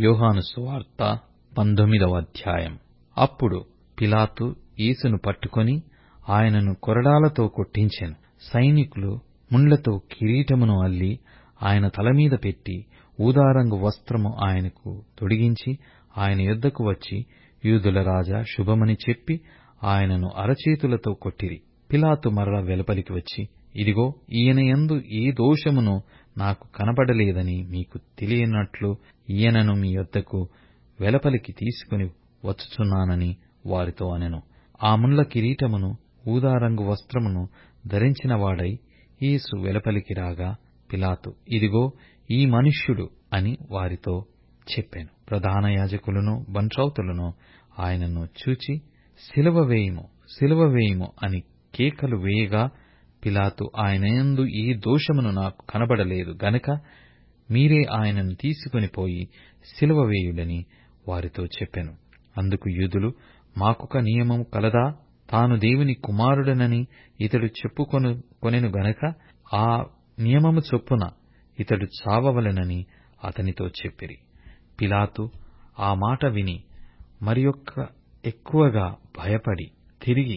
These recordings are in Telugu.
యోహాను సువార్త పంతొమ్మిదవ అధ్యాయం అప్పుడు పిలాతు యేసును పట్టుకొని ఆయనను కొరడాలతో కొట్టించెను సైనికులు ముండ్లతో కిరీటమును అల్లి ఆయన తలమీద పెట్టి ఊదారంగు వస్త్రము ఆయనకు తొడిగించి ఆయన యొద్దకు వచ్చి యూదుల రాజా శుభమని చెప్పి ఆయనను అరచేతులతో కొట్టిరి పిలాతు మరల వెలుపలికి వచ్చి ఇదిగో ఈయన యందు ఏ దోషమునూ నాకు కనబడలేదని మీకు తెలియనట్లు ఈయనను మీ యొద్దకు వెలుపలికి తీసుకుని వచ్చుచున్నానని వారితో అనెను ఆ ముండ్ల కిరీటమును ఊదారంగు వస్త్రమును ధరించినవాడై యేసు వెలుపలికి రాగా పిలాతు ఇదిగో ఈ మనుష్యుడు అని వారితో చెప్పెను ప్రధాన యాజకులను బంట్రౌతులను ఆయనను చూచి సిలువ వేయుము సిలువ వేయుము అని కేకలు వేయగా పిలాతు ఆయన యందు ఏ దోషమును నాకు కనబడలేదు గనుక మీరే ఆయనను తీసుకుని పోయి సిలువ వేయుడని వారితో చెప్పెను అందుకు యూదులు మాకొక నియమము కలదా తాను దేవుని కుమారుడనని ఇతడు చెప్పుకొనెను గనుక ఆ నియమము చొప్పున ఇతడు చావవలెనని అతనితో చెప్పిరి పిలాతు ఆ మాట విని మరియొక్క ఎక్కువగా భయపడి తిరిగి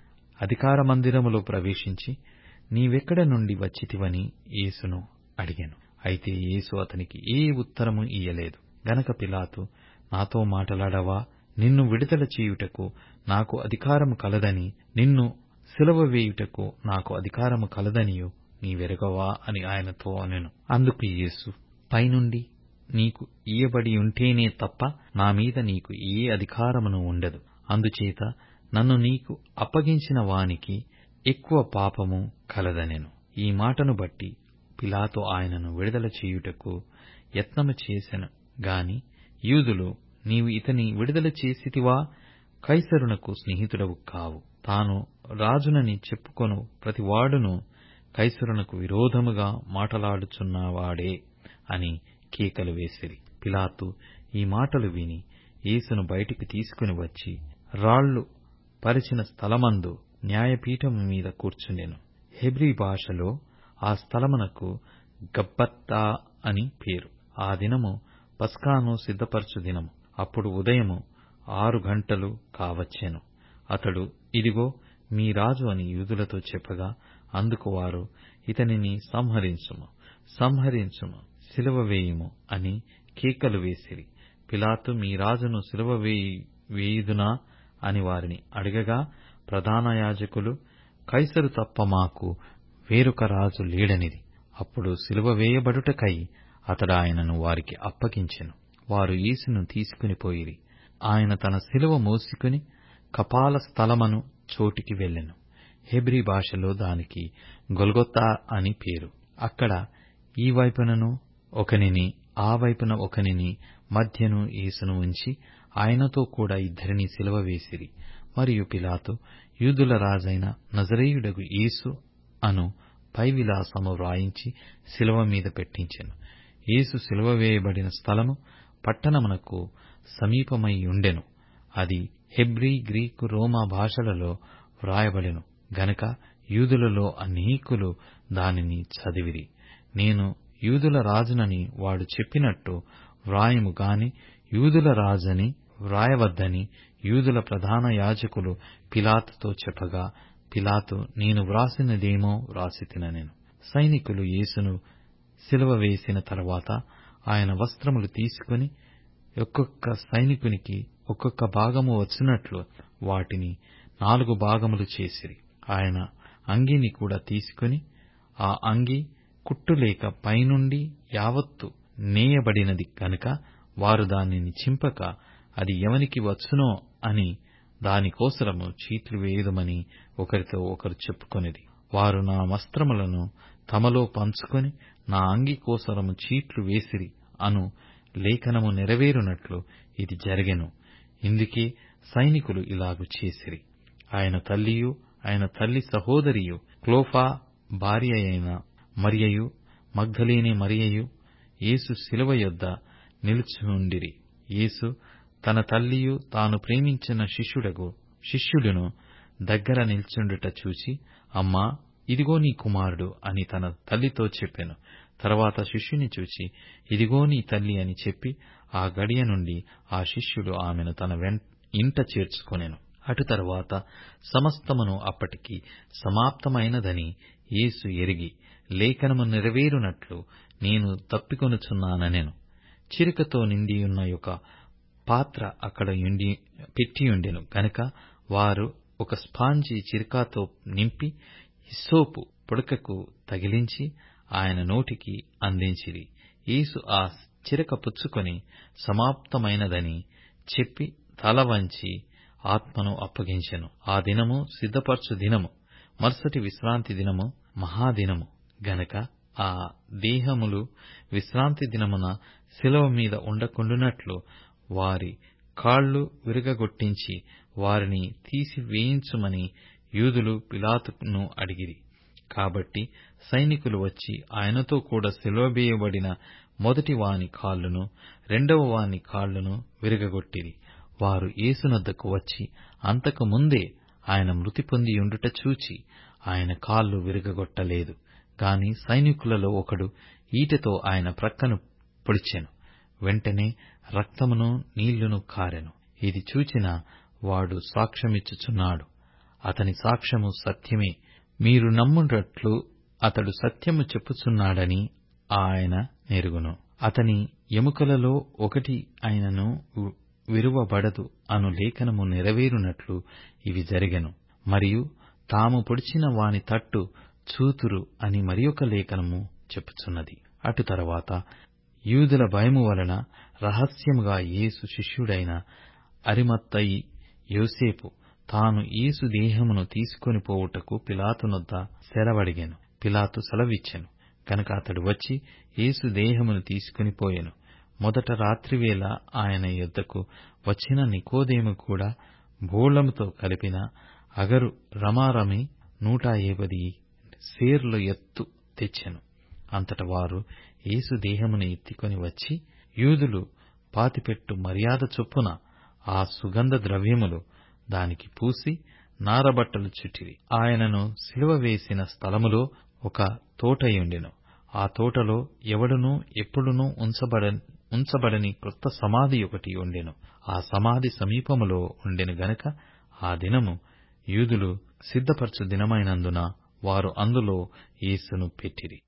అధికార మందిరములో ప్రవేశించి నీవెక్కడ నుండి వచ్చితివని యేసును అడిగాను అయితే యేసు అతనికి ఏ ఉత్తరము ఇయ్యలేదు గనక పిలాతు నాతో మాటలాడవా నిన్ను విడుదల చేయుటకు నాకు అధికారము కలదని నిన్ను సిలువ వేయుటకు నాకు అధికారము కలదనియు నీవెరగవా అని ఆయనతో అనెను అందుకు యేసు పైనుండి నీకు ఇయ్యబడి ఉంటేనే తప్ప నా మీద నీకు ఏ అధికారమును ఉండదు అందుచేత నన్ను నీకు అప్పగించిన వానికి ఎక్కువ పాపము కలదనెను ఈ మాటను బట్టి పిలాతు ఆయనను విడుదల చేయుటకు యత్నము చేసెను గాని యూదులు నీవు ఇతని విడుదల చేసితివా కైసరునకు స్నేహితుడవు కావు తాను రాజునని చెప్పుకొను ప్రతివాడును కైసరునకు విరోధముగా మాటలాడుచున్నవాడే అని కేకలు వేసిరి పిలాతు ఈ మాటలు విని యేసును బయటికి తీసుకుని వచ్చి రాళ్లు పరిచిన స్థలమందు న్యాయపీఠము మీద కూర్చుండెను హెబ్రీ భాషలో ఆ స్థలమునకు గబ్బత్తా అని పేరు ఆ దినము పస్కాను సిద్ధపరచు దినము అప్పుడు ఉదయము ఆరు గంటలు కావచ్చెను అతడు ఇదిగో మీ రాజు అని యూదులతో చెప్పగా అందుకు వారు ఇతనిని సంహరించుము సంహరించుము సిలువ వేయుము అని కేకలు వేసిరి పిలాతు మీ రాజును సిలువ వేయుదునా అని వారిని అడగగా ప్రధాన యాజకులు కైసరు తప్ప మాకు వేరొక రాజు లేడనిది అప్పుడు సిలువ వేయబడుటకై అతడు ఆయనను వారికి అప్పగించెను వారు యేసును తీసుకుని పోయిరి ఆయన తన సిలువ మోసికుని కపాల స్థలమను చోటికి వెళ్ళెను హెబ్రీ భాషలో దానికి గొల్గొత్తా అని పేరు అక్కడ ఈ వైపునను ఒకనిని ఆ వైపున ఒకనిని మధ్యను యేసును ఉంచి ఆయనతో కూడా ఇద్దరిని సిలువ వేసిరి మరియు పిలాతు యూదుల రాజైన నజరేయుడగు యేసు అను పై విలాసము వ్రాయించి శిలువ మీద పెట్టించెను యేసు సిలువ వేయబడిన స్థలము పట్టణమునకు సమీపమై ఉండెను అది హెబ్రీ గ్రీకు రోమా భాషలలో వ్రాయబడెను గనక యూదులలో అనేకులు దానిని చదివిరి నేను యూదుల రాజునని వాడు చెప్పినట్టు వ్రాయము గాని యూదుల రాజని వ్రాయవద్దని యూదుల ప్రధాన యాజకులు పిలాతుతో చెప్పగా పిలాతు నేను వ్రాసినదేమో వ్రాసి తిననెను సైనికులు యేసును సిలువ వేసిన తరువాత ఆయన వస్త్రములు తీసుకుని ఒక్కొక్క సైనికునికి ఒక్కొక్క భాగము వచ్చినట్లు వాటిని నాలుగు భాగములు చేసిరి ఆయన అంగీని కూడా తీసుకుని ఆ అంగీ కుట్టులేక పైనుండి యావత్తు నేయబడినది కనుక వారు దానిని చింపక అది ఎవనికి వచ్చునో అని దానికోసరము చీట్లు వేయుదమని ఒకరితో ఒకరు చెప్పుకొనిది వారు నా వస్త్రములను తమలో పంచుకొని నా అంగి కోసరము చీట్లు వేసిరి అను లేఖనము నెరవేరునట్లు ఇది జరిగెను ఇందుకే సైనికులు ఇలాగు చేసిరి ఆయన తల్లియు ఆయన తల్లి సహోదరియు క్లోఫా భార్య అయిన మరియయు మగ్ధలేనే మరియయు యేసు శిలువ యొద్ద నిలుచుండిరి యేసు తన తల్లియు తాను ప్రేమించిన శిష్యుడగు శిష్యుడును దగ్గర నిల్చుండుట చూచి అమ్మా ఇదిగో నీ కుమారుడు అని తన తల్లితో చెప్పెను తరువాత శిష్యుని చూచి ఇదిగో నీ తల్లి అని చెప్పి ఆ గడియ నుండి ఆ శిష్యుడు ఆమెను తన ఇంట చేర్చుకొనెను అటు తరువాత సమస్తమును అప్పటికి సమాప్తమైనదని యేసు ఎరిగి లేఖనము నెరవేరునట్లు నేను తప్పికొనుచున్నాననెను చిరకతో నిండియున్న ఒక పాత్ర అక్కడ పెట్టియుండెను గనుక వారు ఒక స్పాంజి చిరకతో నింపి హిస్సోపు పుడకకు తగిలించి ఆయన నోటికి అందించిరి యేసు ఆ చిరక పుచ్చుకొని సమాప్తమైనదని చెప్పి తల వంచి ఆత్మను అప్పగించెను ఆ దినము సిద్ధపరచు దినము మరుసటి విశ్రాంతి దినము మహాదినము గనక ఆ దేహములు విశ్రాంతి దినమున శిలువ మీద ఉండకుండునట్లు వారి కాళ్ళు విరగగొట్టించి వారిని తీసివేయించుమని యూదులు పిలాతును అడిగిరి కాబట్టి సైనికులు వచ్చి ఆయనతో కూడా సిలువవేయబడిన మొదటి వాని కాళ్ళును రెండవ వాని కాళ్ళును విరగగొట్టిరి వారు యేసునొద్దకు వచ్చి అంతకు ముందే ఆయన మృతి పొందియుండుట చూచి ఆయన కాళ్ళు విరగగొట్టలేదు గాని సైనికులలో ఒకడు ఈటెతో ఆయన ప్రక్కను పొడిచెను వెంటనే రక్తమును నీళ్లును కారెను ఇది చూచిన వాడు సాక్ష్యమిచ్చుచున్నాడు అతని సాక్ష్యము సత్యమే మీరు నమ్మునట్లు అతడు సత్యము చెప్పుచున్నాడని ఆయన నెరుగును అతని ఎముకలలో ఒకటి అయినను విరువబడదు అను లేఖనము నెరవేరునట్లు ఇవి జరిగెను మరియు తాము పొడిచిన వాని తట్టు చూతురు అని మరియొక లేఖనము చెప్పుచున్నది అటు తరువాత యూదుల భయము వలన రహస్యముగా యేసు శిష్యుడైన అరిమత్తయి యోసేపు తాను యేసు దేహమును తీసుకొని పోవుటకు పిలాతునొద్ద సెలవడిగెను పిలాతు సెలవిచ్చెను కనుక అతడు వచ్చి యేసు దేహమును తీసుకొని పోయెను మొదట రాత్రివేళ ఆయన యొద్దకు వచ్చిన నికోదేము కూడా బోళముతో కలిపిన అగరు రమారమి నూట ఏబది సేర్ల ఎత్తు తెచ్చెను అంతట వారు యేసు దేహమును ఎత్తికొని వచ్చి యూదులు పాతిపెట్టు మర్యాద చొప్పున ఆ సుగంధ ద్రవ్యములు దానికి పూసి నారబట్టలు చుట్టిరి ఆయనను సిలువ వేసిన స్థలములో ఒక తోటయుండెను ఆ తోటలో ఎవడునూ ఎప్పుడునూ ఉంచబడని క్రొత్త సమాధి ఒకటి ఉండెను ఆ సమాధి సమీపములో ఉండెను గనుక ఆ దినము యూదులు సిద్ధపరచు దినమైనందున వారు అందులో యేసును పెట్టిరి